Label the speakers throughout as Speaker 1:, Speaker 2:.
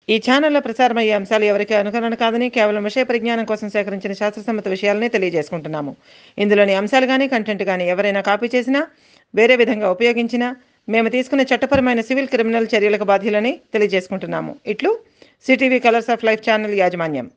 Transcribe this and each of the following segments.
Speaker 1: ఈ ఛానల్లో ప్రసారమయ్యే అంశాలు ఎవరికి అనుకరణ కాదని కేవలం విషయ పరిజ్ఞానం కోసం సేకరించిన శాస్త్రసమ్మత విషయాలనే తెలియజేసుకుంటున్నాము ఇందులోని అంశాలు కానీ కంటెంట్ కానీ ఎవరైనా కాపీ చేసినా వేరే విధంగా ఉపయోగించినా మేము తీసుకునే చట్టపరమైన సివిల్ క్రిమినల్ చర్యలకు బాధ్యులని తెలియజేసుకుంటున్నాము ఇట్లు CTV colours of life channel యాజమాన్యం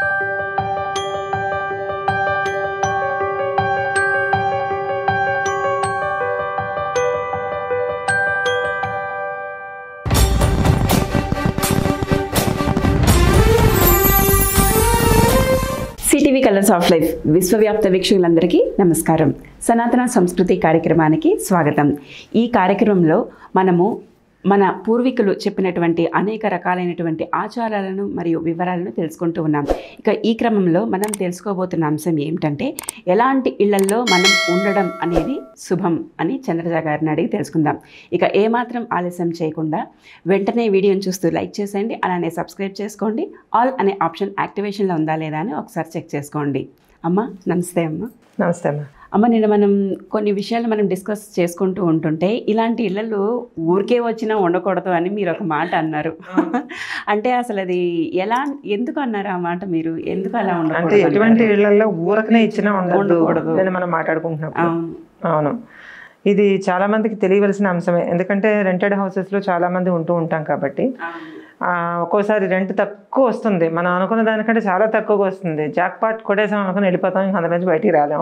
Speaker 2: సిటీవీ కలర్స్ ఆఫ్ లైఫ్ విశ్వవ్యాప్త వీక్షకులందరికీ నమస్కారం సనాతన సంస్కృతి కార్యక్రమానికి స్వాగతం ఈ కార్యక్రమంలో మనము మన పూర్వీకులు చెప్పినటువంటి అనేక రకాలైనటువంటి ఆచారాలను మరియు వివరాలను తెలుసుకుంటూ ఉన్నాం ఇక ఈ క్రమంలో మనం తెలుసుకోబోతున్న అంశం ఏమిటంటే ఎలాంటి ఇళ్లల్లో మనం ఉండడం అనేది శుభం అని చంద్రజ గారిని అడిగి తెలుసుకుందాం ఇక ఏమాత్రం ఆలస్యం చేయకుండా వెంటనే వీడియోని చూస్తూ లైక్ చేసేయండి అలానే సబ్స్క్రైబ్ చేసుకోండి ఆల్ అనే ఆప్షన్ యాక్టివేషన్లో ఉందా లేదా అని ఒకసారి చెక్ చేసుకోండి అమ్మ నమస్తే అమ్మ
Speaker 1: నమస్తే అమ్మా
Speaker 2: అమ్మ నిన్న మనం కొన్ని విషయాలు మనం డిస్కస్ చేసుకుంటూ ఉంటుంటే ఇలాంటి ఇళ్ళల్లో ఊరికే వచ్చినా ఉండకూడదు అని మీరు ఒక మాట అన్నారు అంటే అసలు అది ఎలా ఎందుకు అన్నారు ఆ మాట మీరు ఎందుకు అలా
Speaker 1: అంటే
Speaker 2: ఉండకూడదు
Speaker 1: ఎటువంటి
Speaker 2: అంటారు?
Speaker 1: ఇళ్లలో ఊరకనే ఇచ్చినా ఉండకూడదు
Speaker 2: ఉండకూడదు.
Speaker 1: అని మనం మాట్లాడుకుంటున్నాం
Speaker 2: అవును
Speaker 1: అవును ఇది చాలా మందికి తెలియవలసిన అంశమే ఎందుకంటే రెంటెడ్ హౌసెస్లో చాలా మంది ఉంటూ ఉంటాం కాబట్టి ఆ, ఒక్కోసారి రెంట్ తక్కువ వస్తుంది మనం అనుకున్న దానికంటే చాలా తక్కువగా వస్తుంది జాక్ పాట్ కొట్టేసాం అనుకుని వెళ్ళిపోతాం ఇంకా అందులో నుంచి బయటికి రాలేము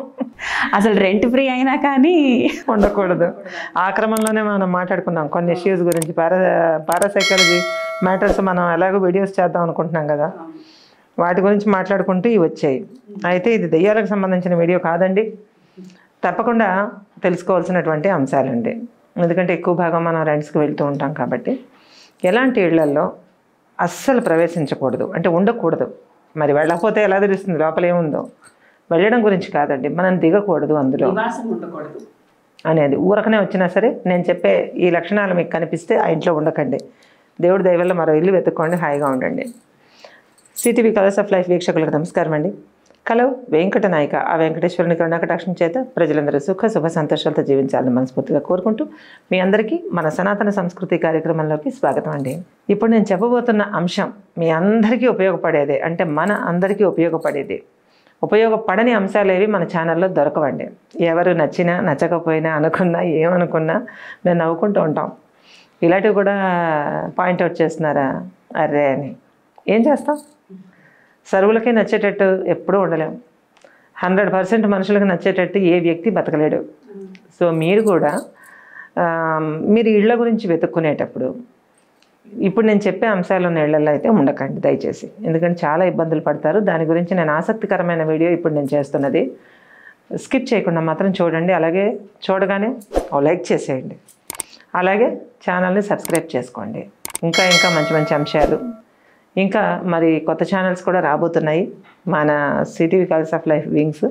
Speaker 2: అసలు రెంట్ ఫ్రీ అయినా కానీ
Speaker 1: ఉండకూడదు ఆ క్రమంలోనే మనం మాట్లాడుకుందాం కొన్ని ఇష్యూస్ గురించి పారా పారాసైకాలజీ మ్యాటర్స్ మనం ఎలాగో వీడియోస్ చేద్దాం అనుకుంటున్నాం కదా వాటి గురించి మాట్లాడుకుంటూ ఇవి వచ్చాయి అయితే ఇది దెయ్యాలకు సంబంధించిన వీడియో కాదండి తప్పకుండా తెలుసుకోవాల్సినటువంటి అంశాలండి ఎందుకంటే ఎక్కువ భాగం మనం రెంట్స్కి వెళ్తూ ఉంటాం కాబట్టి ఎలాంటి ఇళ్లల్లో అస్సలు ప్రవేశించకూడదు అంటే ఉండకూడదు మరి వెళ్ళకపోతే ఎలా తెలుస్తుంది లోపల ఏముందో వెళ్ళడం గురించి కాదండి మనం దిగకూడదు అందులో
Speaker 2: నివాసం ఉండకూడదు
Speaker 1: అనేది ఊరకనే వచ్చినా సరే నేను చెప్పే ఈ లక్షణాలు మీకు కనిపిస్తే ఆ ఇంట్లో ఉండకండి దేవుడి దయ వల్ల మరో ఇల్లు వెతుక్కోండి హాయిగా ఉండండి సిటీవీ కలర్స్ ఆఫ్ లైఫ్ వీక్షకులకు నమస్కారం అండి కలవు వెంకట నాయక ఆ వెంకటేశ్వరుని కరుణాకటాక్షం చేత ప్రజలందరూ సుఖ శుభ సంతోషాలతో జీవించాలని మనస్ఫూర్తిగా కోరుకుంటూ మీ అందరికీ మన సనాతన సంస్కృతి కార్యక్రమంలోకి స్వాగతం అండి ఇప్పుడు నేను చెప్పబోతున్న అంశం మీ అందరికీ ఉపయోగపడేదే అంటే మన అందరికీ ఉపయోగపడేది ఉపయోగపడని అంశాలు ఏవి మన ఛానల్లో దొరకవండి ఎవరు నచ్చినా నచ్చకపోయినా అనుకున్నా ఏమనుకున్నా మేము నవ్వుకుంటూ ఉంటాం ఇలాంటివి కూడా పాయింట్అవుట్ చేస్తున్నారా అర్రే అని ఏం చేస్తాం సర్వులకి నచ్చేటట్టు ఎప్పుడూ ఉండలేం హండ్రెడ్ పర్సెంట్ మనుషులకు నచ్చేటట్టు ఏ వ్యక్తి బతకలేడు సో మీరు కూడా ఆ, మీరు ఇళ్ళ గురించి వెతుక్కునేటప్పుడు ఇప్పుడు నేను చెప్పే అంశాలు ఉన్న ఇళ్లలో అయితే ఉండకండి దయచేసి ఎందుకంటే చాలా ఇబ్బందులు పడతారు దాని గురించి నేను ఆసక్తికరమైన వీడియో ఇప్పుడు నేను చేస్తున్నది స్కిప్ చేయకుండా మాత్రం చూడండి అలాగే చూడగానే ఓ లైక్ చేసేయండి అలాగే ఛానల్ని సబ్స్క్రైబ్ చేసుకోండి ఇంకా ఇంకా మంచి మంచి అంశాలు ఇంకా మరి కొత్త ఛానల్స్ కూడా రాబోతున్నాయి మన CTV colours of life wings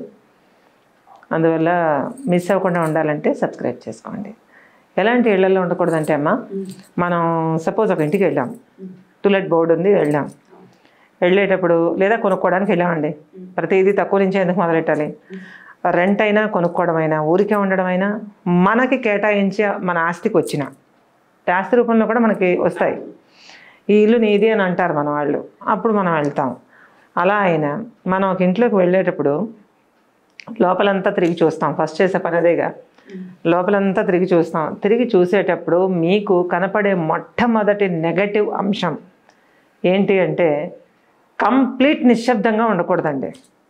Speaker 1: అందువల్ల మిస్ అవ్వకుండా ఉండాలంటే సబ్స్క్రైబ్ చేసుకోండి ఎలాంటి ఇళ్లలో ఉండకూడదంటే అమ్మ మనం సపోజ్ ఒక ఇంటికి వెళ్ళాం టూలెట్ బోర్డు ఉంది వెళ్ళాం వెళ్ళేటప్పుడు లేదా కొనుక్కోవడానికి వెళ్ళామండి ప్రతిదీ తక్కువ నుంచి ఎందుకు మొదలెట్టాలి రెంట్ అయినా కొనుక్కోవడమైనా ఊరికే ఉండడమైనా మనకి కేటాయించి మన ఆస్తికి వచ్చిన ఆస్తి రూపంలో కూడా మనకి వస్తాయి ఈ ఇల్లు నీది అని అంటారు మన వాళ్ళు అప్పుడు మనం వెళ్తాం అలా అయినా మనం ఒక ఇంట్లోకి వెళ్ళేటప్పుడు లోపలంతా తిరిగి చూస్తాం ఫస్ట్ చేసే పని అదేగా లోపలంతా తిరిగి చూస్తాం తిరిగి చూసేటప్పుడు మీకు కనపడే మొట్టమొదటి నెగటివ్ అంశం ఏంటి అంటే కంప్లీట్ నిశ్శబ్దంగా ఉండకూడదండి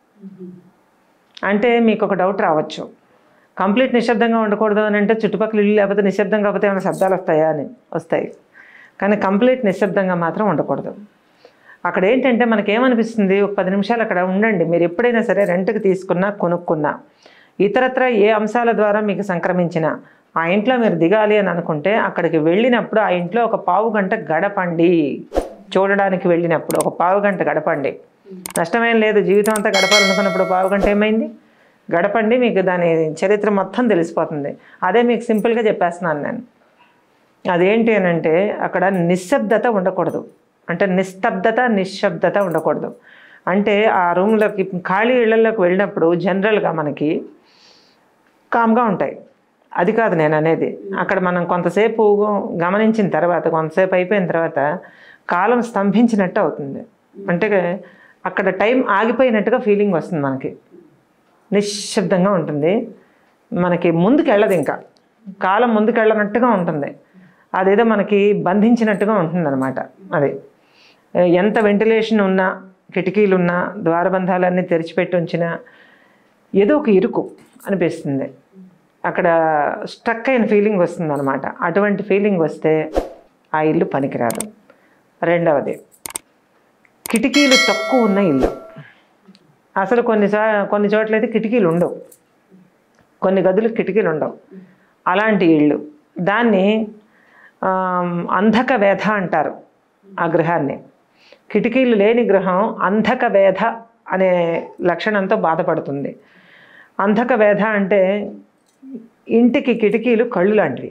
Speaker 1: అంటే మీకు ఒక డౌట్ రావచ్చు కంప్లీట్ నిశ్శబ్దంగా ఉండకూడదు అని అంటే చుట్టుపక్కల ఇల్లు లేకపోతే నిశ్శబ్దం కాకపోతే ఏమైనా శబ్దాలు వస్తాయా అని వస్తాయి కానీ కంప్లీట్ నిశ్శబ్దంగా మాత్రం ఉండకూడదు అక్కడ ఏంటంటే మనకి ఏమనిపిస్తుంది ఒక పది నిమిషాలు అక్కడ ఉండండి మీరు ఎప్పుడైనా సరే రెంట్కి తీసుకున్నా కొనుక్కున్నా ఇతరత్ర ఏ అంశాల ద్వారా మీకు సంక్రమించిన ఆ ఇంట్లో మీరు దిగాలి అని అనుకుంటే అక్కడికి వెళ్ళినప్పుడు ఆ ఇంట్లో ఒక పావు గంట గడపండి చూడడానికి వెళ్ళినప్పుడు ఒక పావు గంట గడపండి నష్టమేం లేదు జీవితం అంతా గడపాలనుకున్నప్పుడు పావు గంట ఏమైంది గడపండి మీకు దాని చరిత్ర మొత్తం తెలిసిపోతుంది అదే మీకు సింపుల్గా చెప్పేస్తున్నాను నేను అదేంటి అని అంటే అక్కడ నిశ్శబ్దత ఉండకూడదు అంటే నిస్తబ్దత నిశ్శబ్దత ఉండకూడదు అంటే ఆ రూమ్లోకి ఖాళీ ఇళ్లలోకి వెళ్ళినప్పుడు జనరల్గా మనకి కామ్గా ఉంటాయి అది కాదు నేను అనేది అక్కడ మనం కొంతసేపు గమనించిన తర్వాత కొంతసేపు అయిపోయిన తర్వాత కాలం స్తంభించినట్టు అవుతుంది అంటే అక్కడ టైం ఆగిపోయినట్టుగా ఫీలింగ్ వస్తుంది మనకి నిశ్శబ్దంగా ఉంటుంది మనకి ముందుకు వెళ్ళదు ఇంకా కాలం ముందుకు వెళ్ళనట్టుగా ఉంటుంది అదేదో మనకి బంధించినట్టుగా ఉంటుంది అనమాట అది ఎంత వెంటిలేషన్ ఉన్నా కిటికీలు ఉన్నా ద్వారబంధాలన్నీ తెరిచిపెట్టి ఉంచినా ఏదో ఒక ఇరుకు అనిపిస్తుంది అక్కడ స్టక్ అయిన ఫీలింగ్ వస్తుంది అనమాట అటువంటి ఫీలింగ్ వస్తే ఆ ఇల్లు పనికిరాదు రెండవది కిటికీలు తక్కువ ఉన్న ఇల్లు అసలు కొన్ని చో కొన్ని చోట్లయితే కిటికీలు ఉండవు కొన్ని గదులు కిటికీలు ఉండవు అలాంటి ఇళ్ళు దాన్ని ఆమ్, అంధక వేధ అంటారు ఆ గృహాన్ని కిటికీలు లేని గృహం అంధక వేధ అనే లక్షణంతో బాధపడుతుంది అంధక వేధ అంటే ఇంటికి కిటికీలు కళ్ళు లాంటివి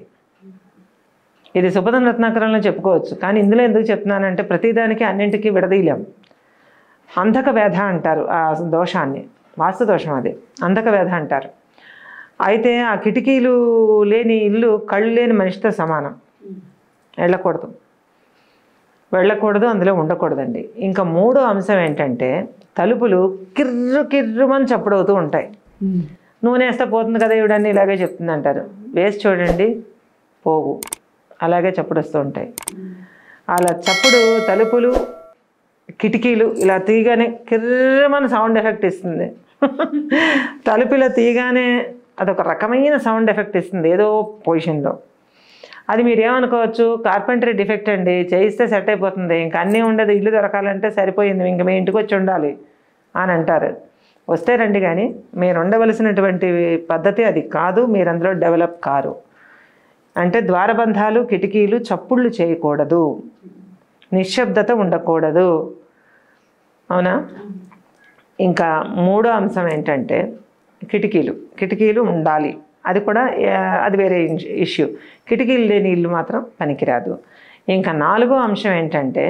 Speaker 1: ఇది సుపదం రత్నాకరంలో చెప్పుకోవచ్చు కానీ ఇందులో ఎందుకు చెప్తున్నానంటే ప్రతిదానికి అన్నింటికి విడదీయలేం అంధక వేధ అంటారు ఆ దోషాన్ని వాస్తు దోషం అది అంధక వేధ అంటారు అయితే ఆ కిటికీలు లేని ఇల్లు కళ్ళు లేని మనిషితో సమానం వెళ్ళకూడదు వెళ్ళకూడదు అందులో ఉండకూడదండి ఇంకా మూడో అంశం ఏంటంటే తలుపులు కిర్రు కిర్రుమని చప్పుడవుతూ ఉంటాయి నూనె వేస్తే పోతుంది కదా ఇవిడన్నీ ఇలాగే చెప్తుంది అంటారు వేసి చూడండి పోవు అలాగే చప్పుడు వస్తూ ఉంటాయి అలా చప్పుడు తలుపులు కిటికీలు ఇలా తీయగానే కిర్రమని సౌండ్ ఎఫెక్ట్ ఇస్తుంది తలుపు ఇలా తీయగానే అదొక రకమైన సౌండ్ ఎఫెక్ట్ ఇస్తుంది ఏదో పొజిషన్లో అది మీరు ఏమనుకోవచ్చు కార్పెంటరీ డిఫెక్ట్ అండి చేయిస్తే సెట్ అయిపోతుంది ఇంకా అన్నీ ఉండదు ఇల్లు దొరకాలంటే సరిపోయింది ఇంక మీ ఇంటికి వచ్చి ఉండాలి అని అంటారు వస్తే రండి కానీ మీరు ఉండవలసినటువంటి పద్ధతి అది కాదు మీరు అందులో డెవలప్ కారు అంటే ద్వారబంధాలు కిటికీలు చప్పుళ్ళు చేయకూడదు నిశ్శబ్దత ఉండకూడదు అవునా ఇంకా మూడో అంశం ఏంటంటే కిటికీలు కిటికీలు ఉండాలి అది కూడా ఆ, అది వేరే ఇష్యూ కిటికీలు లేని ఇల్లు మాత్రం పనికిరాదు ఇంకా నాలుగో అంశం ఏంటంటే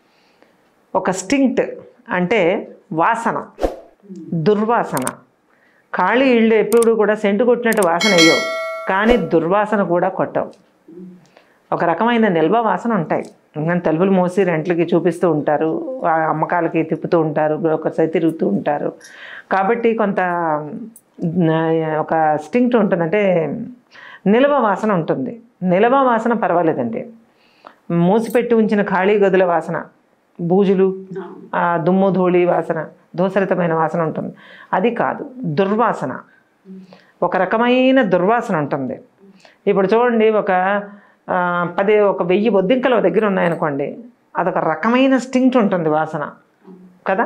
Speaker 1: ఒక స్టింక్ట్ అంటే వాసన దుర్వాసన ఖాళీ ఇళ్ళు ఎప్పుడు కూడా సెంటు కొట్టినట్టు వాసన అయ్యవు కానీ దుర్వాసన కూడా కొట్టవు ఒక రకమైన నిల్వ వాసన ఉంటాయి ఇంకా తలుపులు మోసి రెంట్లకి చూపిస్తూ ఉంటారు ఆ అమ్మకాలకి తిప్పుతూ ఉంటారు బ్రోకర్స్ అయితే తిరుగుతూ ఉంటారు కాబట్టి కొంత న- ఒక స్టింక్ట్ ఉంటుంది అంటే నిల్వ వాసన ఉంటుంది నిల్వ వాసన పర్వాలేదండి మూసిపెట్టి ఉంచిన ఖాళీ గదుల వాసన బూజులు ఆ దుమ్ము ధూళి వాసన దోసరితమైన వాసన ఉంటుంది అది కాదు దుర్వాసన ఒక రకమైన దుర్వాసన ఉంటుంది ఇప్పుడు చూడండి ఒక ఆ, పది ఒక వెయ్యి బొద్దింకలు ఒక దగ్గర ఉన్నాయనుకోండి అదొక రకమైన స్టింక్ట్ ఉంటుంది వాసన కదా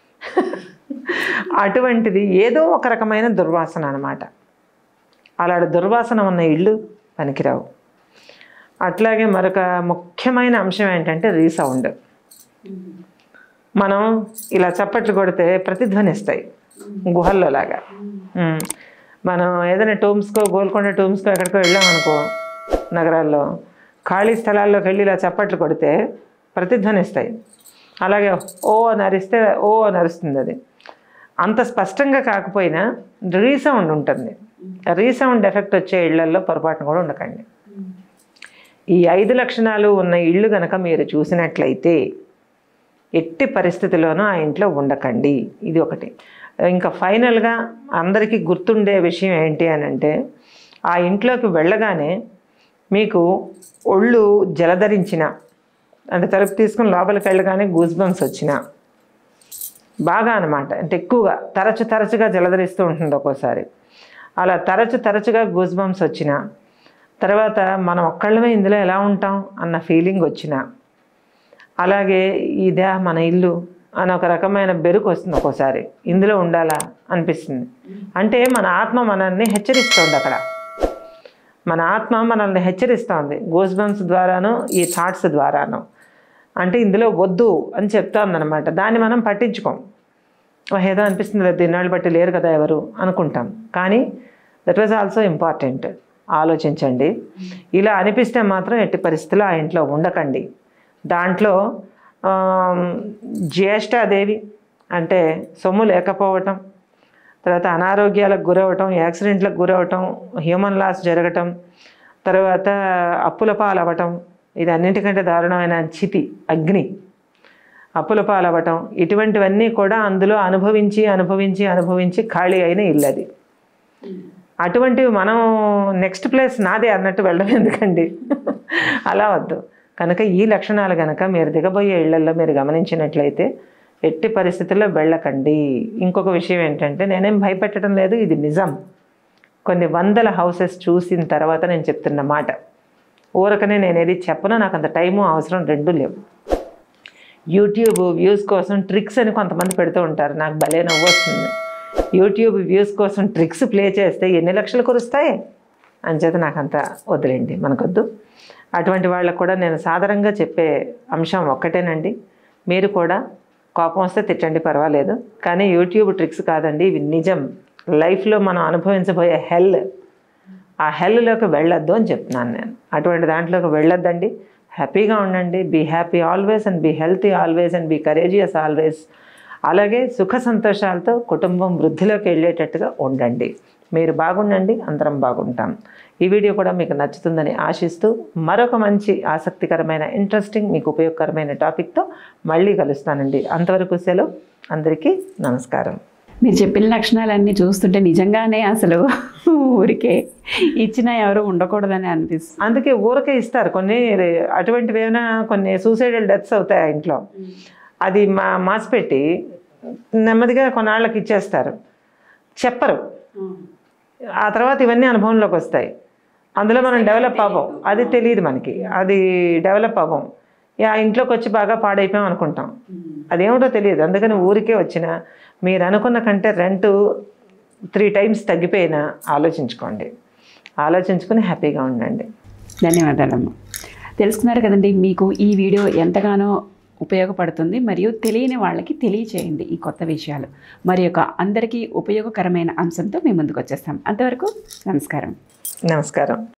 Speaker 1: అటువంటిది ఏదో ఒక రకమైన దుర్వాసన అన్నమాట అలాంటి దుర్వాసన ఉన్న ఇళ్ళు పనికిరావు అట్లాగే మరొక ముఖ్యమైన అంశం ఏంటంటే రీసౌండ్ మనం ఇలా చప్పట్లు కొడితే ప్రతిధ్వనిస్తాయి గుహల్లో లాగా ఉమ్. మనం ఏదైనా టూమ్స్కో గోల్కొండ టూమ్స్కో ఎక్కడికో వెళ్ళాం అనుకో నగరాల్లో ఖాళీ స్థలాల్లోకి వెళ్ళి ఇలా చప్పట్లు కొడితే ప్రతిధ్వనిస్తాయి అలాగే ఓ అని అరిస్తే ఓ అని అరుస్తుంది అది అంత స్పష్టంగా కాకపోయినా రీసౌండ్ ఉంటుంది రీసౌండ్ ఎఫెక్ట్ వచ్చే ఇళ్లల్లో పొరపాటున కూడా ఉండకండి ఈ ఐదు లక్షణాలు ఉన్న ఇళ్ళు కనుక మీరు చూసినట్లయితే ఎట్టి పరిస్థితిలోనూ ఆ ఇంట్లో ఉండకండి ఇది ఒకటి ఇంకా ఫైనల్గా అందరికీ గుర్తుండే విషయం ఏంటి అని అంటే ఆ ఇంట్లోకి వెళ్ళగానే మీకు ఒళ్ళు జలధరించిన అంటే తలుపు తీసుకుని లోపలికి వెళ్ళగానే గూస్ బంప్స్ వచ్చిన బాగా అనమాట అంటే ఎక్కువగా తరచు తరచుగా జలధరిస్తూ ఉంటుంది ఒక్కోసారి అలా తరచు తరచుగా గూస్ బంప్స్ వచ్చిన తర్వాత మనం ఒక్కళ్ళమే ఇందులో ఎలా ఉంటాం అన్న ఫీలింగ్ వచ్చిన అలాగే ఇదే మన ఇల్లు అని ఒక రకమైన బెరుకు వస్తుంది ఒక్కోసారి ఇందులో ఉండాలా అనిపిస్తుంది అంటే మన ఆత్మ మనల్ని హెచ్చరిస్తుంది అక్కడ మన ఆత్మ మనల్ని హెచ్చరిస్తోంది గోస్ బంప్స్ ద్వారాను ఈ థాట్స్ ద్వారాను అంటే ఇందులో వద్దు అని చెప్తోంది అనమాట దాన్ని మనం పట్టించుకోం "ఓ, ఏదో అనిపిస్తుంది లేదు ఇన్నాళ్ళు బట్టి లేరు కదా ఎవరు అనుకుంటాం కానీ దట్ వాజ్ ఆల్సో ఇంపార్టెంట్ ఆలోచించండి ఇలా అనిపిస్తే మాత్రం ఎట్టి పరిస్థితుల్లో ఆ ఇంట్లో ఉండకండి దాంట్లో ఆమ్, జ్యేష్ఠాదేవి అంటే సొమ్ము లేకపోవటం తర్వాత అనారోగ్యాలకు గురవటం యాక్సిడెంట్లకు గురవటం హ్యూమన్ లాస్ జరగటం తర్వాత అప్పుల పాలవటం ఇది అన్నింటికంటే దారుణమైన చితి అగ్ని అప్పుల పాలవ్వటం ఇటువంటివన్నీ కూడా అందులో అనుభవించి అనుభవించి అనుభవించి ఖాళీ అయిన ఇల్లు అది అటువంటివి మనం నెక్స్ట్ ప్లేస్ నాదే అన్నట్టు వెళ్ళడం ఎందుకండి అలా వద్దు కనుక ఈ లక్షణాలు కనుక మీరు దిగబోయే ఇళ్లలో మీరు గమనించినట్లయితే ఎట్టి పరిస్థితుల్లో వెళ్ళకండి ఇంకొక విషయం ఏంటంటే నేనేం భయపెట్టడం లేదు ఇది నిజం కొన్ని వందల హౌసెస్ చూసిన తర్వాత నేను చెప్తున్న మాట ఊరకనే నేను ఏది చెప్పను నాకు అంత టైము అవసరం రెండు లేవు యూట్యూబ్ వ్యూస్ కోసం ట్రిక్స్ అని కొంతమంది పెడుతూ ఉంటారు నాకు భలే నవ్వు వస్తుంది యూట్యూబ్ వ్యూస్ కోసం ట్రిక్స్ ప్లే చేస్తే ఎన్ని లక్షలు కురుస్తాయి అంచేత నాకు అంత వదిలేండి మనకొద్దు అటువంటి వాళ్ళకు కూడా నేను సాధారణంగా చెప్పే అంశం ఒక్కటేనండి మీరు కూడా కోపం వస్తే తిట్టండి పర్వాలేదు కానీ యూట్యూబ్ ట్రిక్స్ కాదండి ఇవి నిజం లైఫ్లో మనం అనుభవించబోయే హెల్ ఆ హెల్లోకి వెళ్ళొద్దు అని చెప్తున్నాను నేను అటువంటి దాంట్లోకి వెళ్ళొద్దండి హ్యాపీగా ఉండండి be happy always and be healthy always and be courageous always అలాగే సుఖ సంతోషాలతో కుటుంబం వృద్ధిలోకి వెళ్ళేటట్టుగా ఉండండి మీరు బాగుండండి అందరం బాగుంటాం ఈ వీడియో కూడా మీకు నచ్చుతుందని ఆశిస్తూ మరొక మంచి ఆసక్తికరమైన ఇంట్రెస్టింగ్ మీకు ఉపయోగకరమైన టాపిక్తో మళ్ళీ కలుస్తానండి అంతవరకు సెలవు అందరికీ నమస్కారం
Speaker 2: మీరు చెప్పిన లక్షణాలన్నీ చూస్తుంటే నిజంగానే అసలు ఊరికే ఇచ్చినా ఎవరు ఉండకూడదని అనిపిస్తుంది
Speaker 1: అందుకే ఊరకే ఇస్తారు కొన్ని అటువంటివి ఏమైనా కొన్ని సూసైడల్ డెత్స్ అవుతాయి ఆ ఇంట్లో అది మా మాసి పెట్టి నెమ్మదిగా కొన్నాళ్ళకి ఇచ్చేస్తారు చెప్పరు ఆ తర్వాత ఇవన్నీ అనుభవంలోకి వస్తాయి అందులో మనం డెవలప్ అవ్వం అది తెలియదు మనకి అది డెవలప్ అవ్వం ఇక ఆ ఇంట్లోకి వచ్చి బాగా పాడైపోయాం అనుకుంటాం అదేమిటో తెలియదు అందుకని ఊరికే వచ్చిన మీరు అనుకున్న కంటే రెంట్ త్రీ టైమ్స్ తగ్గిపోయినా ఆలోచించుకోండి ఆలోచించుకుని హ్యాపీగా ఉండండి
Speaker 2: ధన్యవాదాలమ్మ తెలుసుకున్నారు కదండి మీకు ఈ వీడియో ఎంతగానో ఉపయోగపడుతుంది మరియు తెలియని వాళ్ళకి తెలియచేయండి ఈ కొత్త విషయాలు మరి యొక్క అందరికీ ఉపయోగకరమైన అంశంతో మేము ముందుకు వచ్చేస్తాం అంతవరకు నమస్కారం
Speaker 1: నమస్కారం